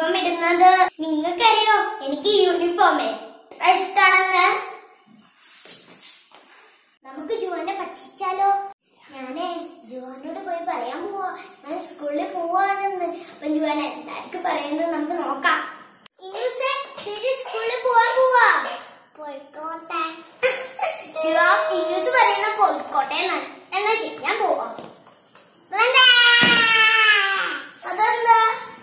Uniform ഇടുന്നത് നിങ്ങൾക്കറിയോ എനിക്ക് യൂണിഫോം എത്ര ഇഷ്ടാണെന്ന് നമുക്ക് ജുവാനെ പറ്റിച്ചാലോ ഞാനേ ജുവാനോട് പോയി പറയാൻ പോവാ ഞാൻ സ്കൂളിൽ പോവാണെന്ന് അപ്പൊ ജുവാൻ എല്ലാവർക്കും പറയുന്നത് നമുക്ക് നോക്കാം ഇന്നൂസേ, ചേച്ചി സ്കൂളിൽ പോവാൻ പോവാ പോയിക്കോട്ടെ ജുവാ ഇന്നൂസ് പറയുന്ന പോയിക്കോട്ടെ എന്നാണ് എന്നാ ശരി ഞാൻ പോവാം വേണ്ട. അതെന്താ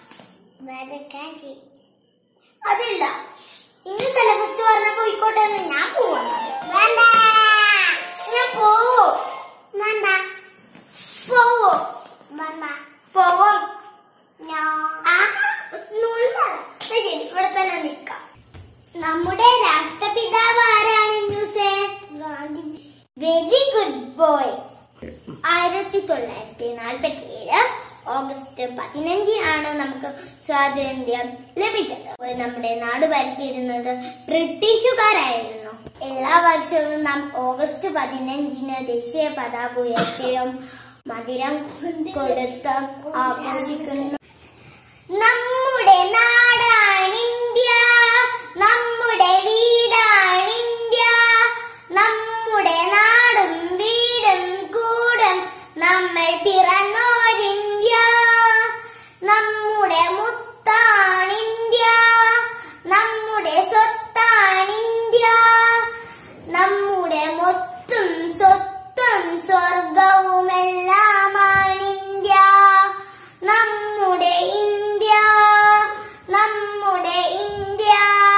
അതില്ല ഇന്ന് ഫസ്റ്റ് പറഞ്ഞ പോയിക്കോട്ടെ എന്ന് ഞാൻ പോവാ വേണ്ട ഞാൻ പോവോ വേണ്ട പോവോ വേണ്ട പോവും ശരി ഇവിടെ തന്നെ നിൽക്കാം നമ്മുടെ രാഷ്ട്രപിതാവ് ആരാണ് ന്യൂസേ ഗാന്ധിജി വെരി ഗുഡ് ബോയ് ആയിരത്തി തൊള്ളായിരത്തി നാൽപ്പത്തി ഏഴ് ഓഗസ്റ്റ് പതിനഞ്ചിനാണ് നമുക്ക് സ്വാതന്ത്ര്യം ലഭിച്ചത് അപ്പോൾ നമ്മുടെ നാട് ഭരിച്ചിരുന്നത് ബ്രിട്ടീഷുകാരായിരുന്നു എല്ലാ വർഷവും നാം ഓഗസ്റ്റ് പതിനഞ്ചിന് ദേശീയ പതാക ഉയർത്തിയും മധുരം കൊടുത്ത് ആഘോഷിക്കുന്നു നമ്മുടെ നാടാണ് ഇന്ത്യ നമ്മുടെ വീടാണ് ഇന്ത്യ നമ്മുടെ നാടും വീടും കൂടും നമ്മൾ പിറന്നോരിന്ത്യ നമ്മുടെ മുത്താണ് ഇന്ത്യ നമ്മുടെ സ്വത്താണ് ഇന്ത്യ നമ്മുടെ മൊത്തും സ്വത്തും സ്വർഗവുമെല്ലാമാണ് ഇന്ത്യ നമ്മുടെ ഇന്ത്യ നമ്മുടെ ഇന്ത്യ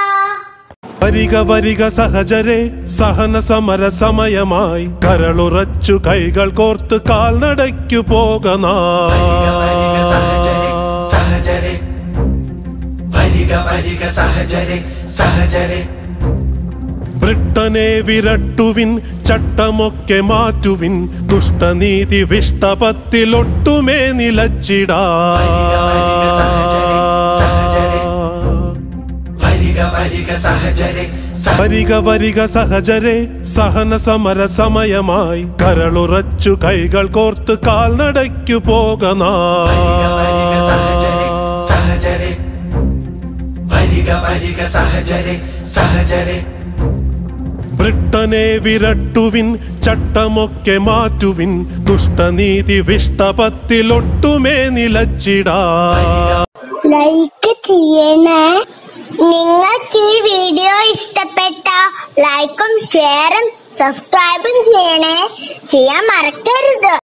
വരിക വരിക സഹജരെ സഹന സമര സമയമായി കരളുറച്ചു കൈകൾ കോർത്ത് കാൽനടയ്ക്കു പോകനാ വരിക സഹജരെ സഹജരെ വരിക വരിക സഹജരെ സഹജരെ ബ്രിട്ടനെ വിരട്ടുവിൻ ചട്ടമൊക്കെ മാറ്റുവിൻ ദുഷ്ടനീതി വിഷ്ടപത്തിലൊട്ടുമേ നിലച്ചിടാ വരിക സഹജരെ സഹജരെ വരിക വരിക സഹജരെ സഹ- വരിക വരിക സഹജരെ സഹന സമര സമയമായി കരളുറച്ചു കൈകൾ കോർത്ത് കാൽനടയ്ക്കു പോകനാ വരിക വരിക സഹജരെ സഹജരെ വരിക വരിക സഹജരെ സഹജരെ ബ്രിട്ടനെ വിരട്ടുവിൻ ചട്ടമൊക്കെ മാറ്റുവിൻ ദുഷ്ടനീതി വിഷ്ടപത്തിലൊട്ടുമേ നിലച്ചിടാ ലൈക്ക് ചെയ്യണേ നിങ്ങൾക്ക് ഈ വീഡിയോ ഇഷ്ടപ്പെട്ട ലൈക്കും ഷെയറും സബ്സ്ക്രൈബും ചെയ്യണേ ചെയ്യാൻ മറക്കരുത്